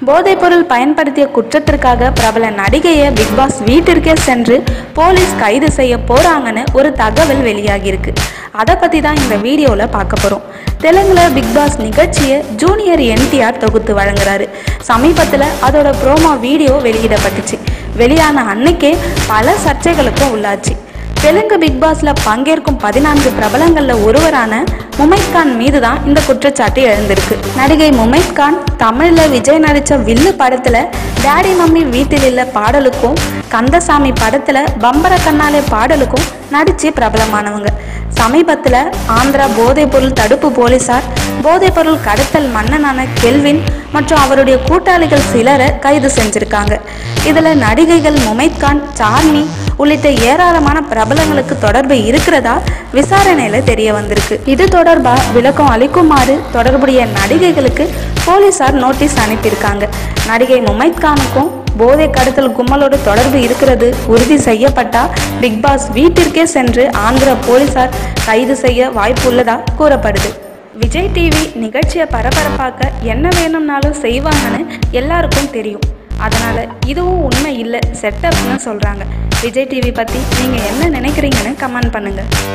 போதைப்பொருள் பயன்படுத்திய குற்றத்திற்காக பிரபல நடிகையை பிக்பாஸ் வீட்டிற்கே சென்று போலீஸ் கைது செய்ய போறாங்கன்னு ஒரு தகவல் வெளியாகியிருக்கு அதை பற்றி தான் இந்த வீடியோவில் பார்க்க போகிறோம் தெலுங்குல பிக்பாஸ் நிகழ்ச்சியை ஜூனியர் என்டிஆர் தொகுத்து வழங்குறாரு சமீபத்தில் அதோட ப்ரோமோ வீடியோ வெளியிடப்பட்டுச்சு வெளியான அன்னைக்கே பல சர்ச்சைகளுக்கும் உள்ளாச்சு தெலுங்கு பிக் பாஸ்ல பங்கேற்கும் பதினான்கு பிரபலங்கள்ல ஒருவரான முமைத் கான் மீது தான் இந்த குற்றச்சாட்டு எழுந்திருக்கு நடிகை முமைத் கான் தமிழ்ல விஜய் நடிச்ச வில்லு படத்துல டேடி மம்மி வீட்டில் இல்ல பாடலுக்கும் கந்தசாமி படத்துல பம்பர கண்ணாலே பாடலுக்கும் நடிச்சு பிரபலமானவங்க சமீபத்துல ஆந்திரா போதைப்பொருள் தடுப்பு போலீசார் போதைப்பொருள் கடத்தல் மன்னனான கெல்வின் மற்றும் அவருடைய கூட்டாளிகள் சிலரை கைது செஞ்சிருக்காங்க இதுல நடிகைகள் முமைத் கான் சார்மி உள்ளிட்ட ஏராளமான பிரபலங்களுக்கு தொடர்பு இருக்கிறதா விசாரணையில தெரிய வந்திருக்கு இது தொடர்பா விளக்கம் அளிக்குமாறு தொடர்புடைய நடிகைகளுக்கு போலீசார் நோட்டீஸ் அனுப்பியிருக்காங்க நடிகை முமைத் கானுக்கும் போதை கடத்தல் கும்பலோடு தொடர்பு இருக்கிறது உறுதி செய்யப்பட்டா பிக் பாஸ் வீட்டிற்கே சென்று ஆந்திர போலீசார் கைது செய்ய வாய்ப்புள்ளதா கூறப்படுது விஜய் டிவி நிகழ்ச்சியை பரபரப்பாக்க என்ன வேணும்னாலும் செய்வாங்கன்னு எல்லாருக்கும் தெரியும் அதனால இதுவும் உண்மை இல்லை செட்டப்னு சொல்றாங்க விஜய் டிவி பத்தி நீங்க என்ன நினைக்கிறீங்கன்னு கமெண்ட் பண்ணுங்க